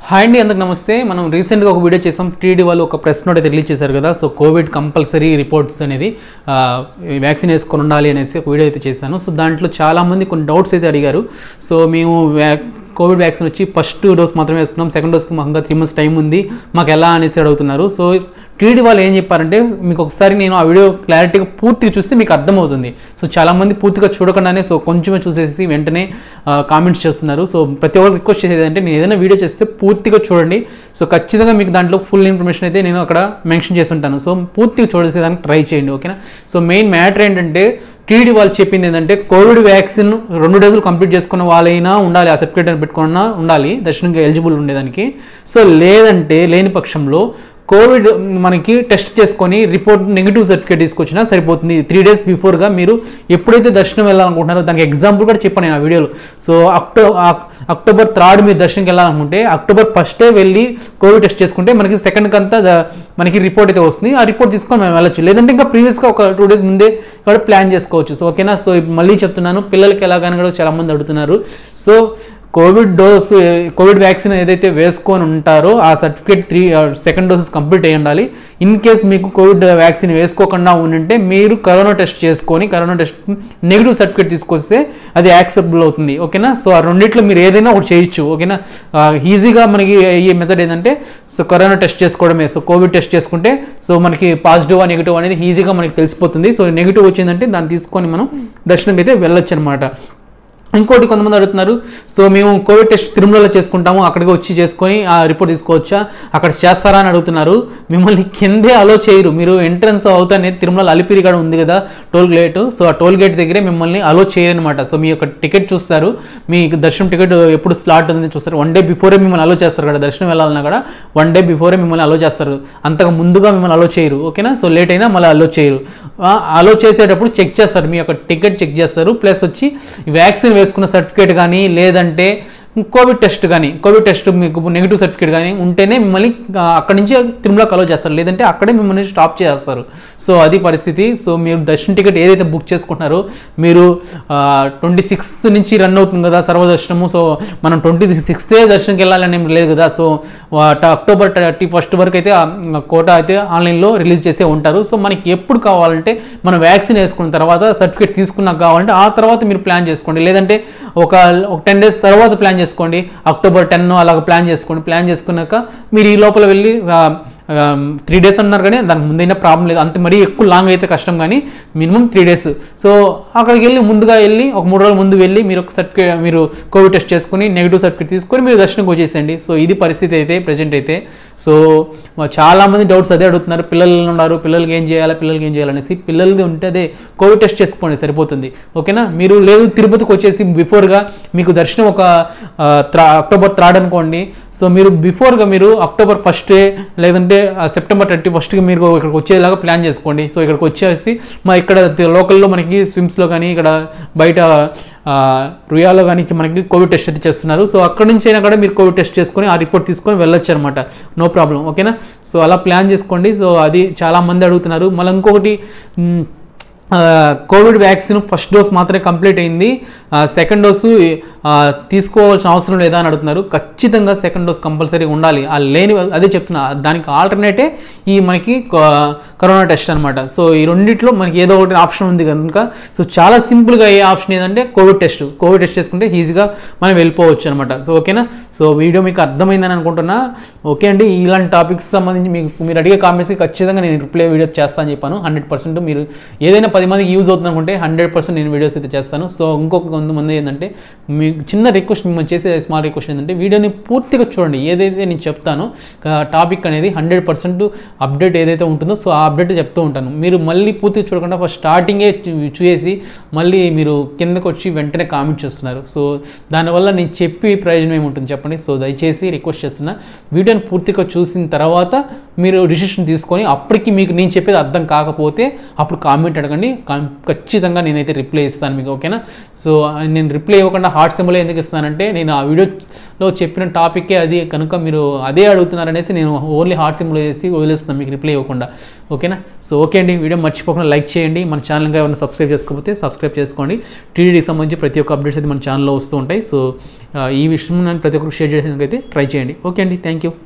hi అండి అందరికి నమస్తే మనం రీసెంట్గా ఒక వీడియో చేసాం టీడీ వాళ్ళు ఒక ప్రెస్ నోట్ అయితే రిలీజ్ చేశారు కదా సో కోవిడ్ కంపల్సరీ రిపోర్ట్స్ అనేది వ్యాక్సిన్ వేసుకొని ఉండాలి అనేసి ఒక వీడియో అయితే చేశాను సో దాంట్లో చాలామంది కొన్ని డౌట్స్ అయితే అడిగారు సో మేము వ్యా- కోవిడ్ వ్యాక్సిన్ వచ్చి ఫస్ట్ డోస్ మాత్రమే వేసుకున్నాం సెకండ్ డోస్కి మాకు ఇంకా త్రీ మంత్స్ టైం ఉంది మాకు ఎలా అనేసి అడుగుతున్నారు సో టీడీ వాళ్ళు ఏం చెప్పారంటే మీకు ఒకసారి నేను ఆ వీడియో క్లారిటీగా పూర్తిగా చూస్తే మీకు అర్థమవుతుంది సో చాలామంది పూర్తిగా చూడకుండానే సో కొంచెమే చూసేసి వెంటనే కామెంట్స్ చేస్తున్నారు సో ప్రతి ఒక్కరు రిక్వెస్ట్ చేసేది అంటే నేను ఏదైనా వీడియో చేస్తే పూర్తిగా చూడండి సో ఖచ్చితంగా మీకు దాంట్లో ఫుల్ ఇన్ఫర్మేషన్ అయితే నేను అక్కడ మెన్షన్ చేసి ఉంటాను సో పూర్తిగా చూడేసేదానికి ట్రై చేయండి ఓకేనా సో మెయిన్ మ్యాటర్ ఏంటంటే టీడీ వాళ్ళు చెప్పింది ఏంటంటే కోవిడ్ వ్యాక్సిన్ రెండు డోసులు కంప్లీట్ చేసుకున్న వాళ్ళైనా ఉండాలి ఆ సర్టిఫికేట్ అని పెట్టుకున్నా ఉండాలి దర్శనంగా ఎలిజిబుల్ ఉండేదానికి సో లేదంటే లేని పక్షంలో కోవిడ్ మనకి టెస్ట్ చేసుకొని రిపోర్ట్ నెగిటివ్ సర్టిఫికేట్ తీసుకొచ్చినా సరిపోతుంది త్రీ డేస్ బిఫోర్గా మీరు ఎప్పుడైతే దర్శనం వెళ్ళాలనుకుంటున్నారో దానికి ఎగ్జాంపుల్ కూడా చెప్పాను నేను ఆ వీడియోలో సో అక్టో అక్- అక్టోబర్ థర్డ్ మీరు దర్శనంకి వెళ్ళాలనుకుంటే అక్టోబర్ ఫస్టే వెళ్ళి కోవిడ్ టెస్ట్ చేసుకుంటే మనకి సెకండ్కి అంతా ద- మనకి రిపోర్ట్ అయితే వస్తుంది ఆ రిపోర్ట్ తీసుకొని మనం వెళ్ళొచ్చు లేదంటే ఇంకా ప్రీవియస్గా ఒక టూ డేస్ ముందే కూడా ప్లాన్ చేసుకోవచ్చు సో ఓకేనా సో మళ్ళీ చెప్తున్నాను పిల్లలకి ఎలాగని కూడా చాలామంది అడుగుతున్నారు so Covid dose Covid vaccine ఏదైతే వేసుకొని ఉంటారో ఆ certificate three second doses complete అయ్యి ఉండాలి ఇన్ కేస్ మీకు కోవిడ్ వ్యాక్సిన్ వేసుకోకుండా ఉంటే మీరు కరోనా టెస్ట్ చేసుకొని కరోనా టెస్ట్ నెగిటివ్ సర్టిఫికేట్ తీసుకొస్తే అది యాక్సెప్టబుల్ అవుతుంది ఓకేనా సో ఆ రెండిట్లో మీరు ఏదైనా ఒకటి చేయొచ్చు ఓకేనా ఈజీగా మనకి ఈ మెథడ్ ఏంటంటే సో కరోనా టెస్ట్ చేసుకోవడమే సో కోవిడ్ టెస్ట్ చేసుకుంటే సో మనకి పాజిటివ్ నెగిటివ్ అనేది ఈజీగా మనకి తెలిసిపోతుంది సో నెగిటివ్ వచ్చిందంటే దాన్ని తీసుకొని మనం దర్శనంకి అయితే వెళ్ళొచ్చు అనమాట ఇంకోటి కొంతమంది అడుగుతున్నారు సో మేము కోవిడ్ టెస్ట్ తిరుమలలో చేసుకుంటాము అక్కడికి వచ్చి చేసుకొని ఆ రిపోర్ట్ తీసుకోవచ్చా అక్కడ చేస్తారా అని అడుగుతున్నారు మిమ్మల్ని కిందే అలో చేయరు మీరు ఎంట్రన్స్ అవుతానే తిరుమల అలిపిరి కూడా ఉంది కదా టోల్ గేట్ సో ఆ టోల్ గేట్ దగ్గరే మిమ్మల్ని అలో చేయరనమాట సో మీ యొక్క టికెట్ చూస్తారు మీ దర్శనం టికెట్ ఎప్పుడు స్లాట్ ఉంది చూస్తారు వన్ డే బిఫోరే మిమ్మల్ని అలో చేస్తారు కదా దర్శనం వెళ్ళాలన్నా కూడా వన్ డే బిఫోరే మిమ్మల్ని అలో చేస్తారు అంతకు ముందుగా మిమ్మల్ని అలో చేయరు ఓకేనా సో లేట్ అయినా మళ్ళీ అలో చేయరు అలో చేసేటప్పుడు చెక్ చేస్తారు మీ యొక్క టికెట్ చెక్ చేస్తారు ప్లస్ వచ్చి వ్యాక్సిన్ వేసుకున్న సర్టిఫికేట్ కానీ లేదంటే కోవిడ్ టెస్ట్ కానీ కోవిడ్ టెస్ట్ మీకు నెగిటివ్ సర్టిఫికేట్ కానీ ఉంటేనే మిమ్మల్ని ఆ, అక్కడి నుంచి తిరుమలకు అలో చేస్తారు లేదంటే అక్కడే మిమ్మల్ని స్టాప్ చేస్తారు సో అది పరిస్థితి సో మీరు దర్శన టికెట్ ఏదైతే బుక్ చేసుకుంటున్నారో మీరు ట్వంటీ సిక్స్త్ నుంచి రన్ అవుతుంది కదా సర్వదర్శనము సో మనం ట్వంటీ సిక్స్తే దర్శనంకి వెళ్ళాలని ఏం లేదు కదా సో వాట- అక్టోబర్ థర్టీ ఫస్ట్ వరకు అయితే ఆ కోట అయితే ఆన్లైన్లో రిలీజ్ చేసే ఉంటారు సో మనకి ఎప్పుడు కావాలంటే మనం వ్యాక్సిన్ వేసుకున్న తర్వాత సర్టిఫికేట్ తీసుకున్నాక కావాలంటే ఆ తర్వాత మీరు ప్లాన్ చేసుకోండి లేదంటే ఒక ఒక టెన్ డేస్ తర్వాత ప్లాన్ చేసుకోండి అక్టోబర్ టెన్ అలాగ ప్లాన్ చేసుకోండి ప్లాన్ చేసుకున్నాక మీరు ఈ లోపల వెళ్ళి త్రీ డేస్ అన్నారు కానీ దానికి ముందైనా ప్రాబ్లం లేదు అంత మరీ ఎక్కువ లాంగ్ అయితే కష్టం కానీ మినిమం త్రీ డేస్ సో అక్కడికి వెళ్ళి ముందుగా వెళ్ళి ఒక మూడు రోజుల ముందు వెళ్ళి మీరు ఒక సర్టిఫికేట్ మీరు కోవిడ్ టెస్ట్ చేసుకుని నెగిటివ్ సర్టిఫికేట్ తీసుకొని మీరు దర్శనంకి వచ్చేసండి సో ఇది పరిస్థితి అయితే ప్రజెంట్ అయితే సో చాలా మంది డౌట్స్ అదే అడుగుతున్నారు పిల్లలు ఉన్నారు పిల్లలకి ఏం చేయాలి పిల్లలకి ఏం చేయాలనేసి పిల్లలది ఉంటే అదే కోవిడ్ టెస్ట్ చేసుకోండి సరిపోతుంది ఓకేనా మీరు లేదు తిరుపతికి వచ్చేసి బిఫోర్గా మీకు దర్శనం ఒక ఆ, త్రా- అక్టోబర్ థర్డ్ అనుకోండి సో మీరు బిఫోర్గా మీరు అక్టోబర్ ఫస్ట్ లేదంటే ఆ, సెప్టెంబర్ థర్టీ ఫస్ట్కి మీరు ఇక్కడికి వచ్చేలాగా ప్లాన్ చేసుకోండి సో ఇక్కడికి వచ్చేసి మా ఇక్కడ లోకల్లో మనకి స్విమ్స్లో కానీ ఇక్కడ బయట ఆ, రుయాలో కానీ మనకి కోవిడ్ టెస్ట్ అయితే చేస్తున్నారు సో అక్కడి నుంచి అయినా కూడా మీరు కోవిడ్ టెస్ట్ చేసుకొని ఆ రిపోర్ట్ తీసుకొని వెళ్ళొచ్చు అనమాట నో ప్రాబ్లం ఓకేనా సో అలా ప్లాన్ చేసుకోండి సో అది చాలా మంది అడుగుతున్నారు మళ్ళీ ఇంకొకటి మ్, ఆ, కోవిడ్ వ్యాక్సిన్ ఫస్ట్ డోస్ మాత్రమే కంప్లీట్ అయింది ఆ, సెకండ్ డోసు ఆ, తీసుకోవాల్సిన అవసరం లేదా అని అడుగుతున్నారు ఖచ్చితంగా సెకండ్ డోస్ కంపల్సరీ ఉండాలి ఆ లేని అదే చెప్తున్నా దానికి ఆల్టర్నేటే ఈ మనకి కో- కరోనా టెస్ట్ అనమాట సో ఈ రెండిట్లో మనకి ఏదో ఒకటి ఆప్షన్ ఉంది కనుక సో చాలా సింపుల్గా ఏ ఆప్షన్ ఏదంటే కోవిడ్ టెస్ట్ కోవిడ్ టెస్ట్ చేసుకుంటే ఈజీగా మనం వెళ్ళిపోవచ్చు అనమాట సో ఓకేనా సో వీడియో మీకు అర్థమైందని అనుకుంటున్నా ఓకే అండి ఇలాంటి టాపిక్స్ సంబంధించి మీకు మీరు అడిగే కామెంట్స్కి ఖచ్చితంగా నేను రిప్లై వీడియో చేస్తాను చెప్పాను హండ్రెడ్ పర్సెంట్ మీరు ఏదైనా పది మందికి యూజ్ అవుతుంది అనుకుంటే హండ్రెడ్ పర్సెంట్ నేను వీడియోస్ అయితే చేస్తాను సో ఇంకొక కొంతమంది ఏంటంటే మీకు చిన్న రిక్వెస్ట్ మిమ్మల్ని చేసే స్మాల్ రిక్వెస్ట్ ఏంటంటే వీడియోని పూర్తిగా చూడండి ఏదైతే నేను చెప్తానో టాపిక్ అనేది హండ్రెడ్ పర్సెంట్ అప్డేట్ ఏదైతే ఉంటుందో సో ఆ అప్డేట్ చెప్తూ ఉంటాను మీరు మళ్ళీ పూర్తిగా చూడకుండా ఫస్ట్ స్టార్టింగే చూ- చూసేసి మళ్ళీ మీరు కిందకు వచ్చి వెంటనే కామెంట్ చేస్తున్నారు సో దానివల్ల నేను చెప్పి ప్రయోజనం ఏముంటుంది చెప్పండి సో దయచేసి రిక్వెస్ట్ చేస్తున్నా వీడియోని పూర్తిగా చూసిన తర్వాత మీరు డిసిషన్ తీసుకొని అప్పటికి మీకు నేను చెప్పేది అర్థం కాకపోతే అప్పుడు కామెంట్ అడగండి కం- ఖచ్చితంగా నేనైతే రిప్లై ఇస్తాను మీకు ఓకేనా సో నేను రిప్లై ఇవ్వకుండా హార్ట్ సింబల్ ఎందుకు ఇస్తానంటే నేను ఆ వీడియోలో చెప్పిన టాపిక్కే అది కనుక మీరు అదే అడుగుతున్నారనేసి నేను ఓన్లీ హార్ట్ సింబల్ వేసి వదిలేస్తున్నాను మీకు రిప్లై ఇవ్వకుండా ఓకేనా సో ఓకే అండి వీడియో మర్చిపోకుండా లైక్ చేయండి మన ఛానల్ ఇంకా ఏమైనా సబ్స్క్రైబ్ చేసుకోకపోతే సబ్స్క్రైబ్ చేసుకోండి టీడీడీకి సంబంధించి ప్రతి ఒక్క అప్డేట్స్ అయితే మన ఛానల్లో వస్తూ ఉంటాయి సో ఆ, ఈ విషయం నేను ప్రతి ఒక్కరికి షేర్ చేసేందుకైతే ట్రై చేయండి ఓకే అండి థ్యాంక్ యూ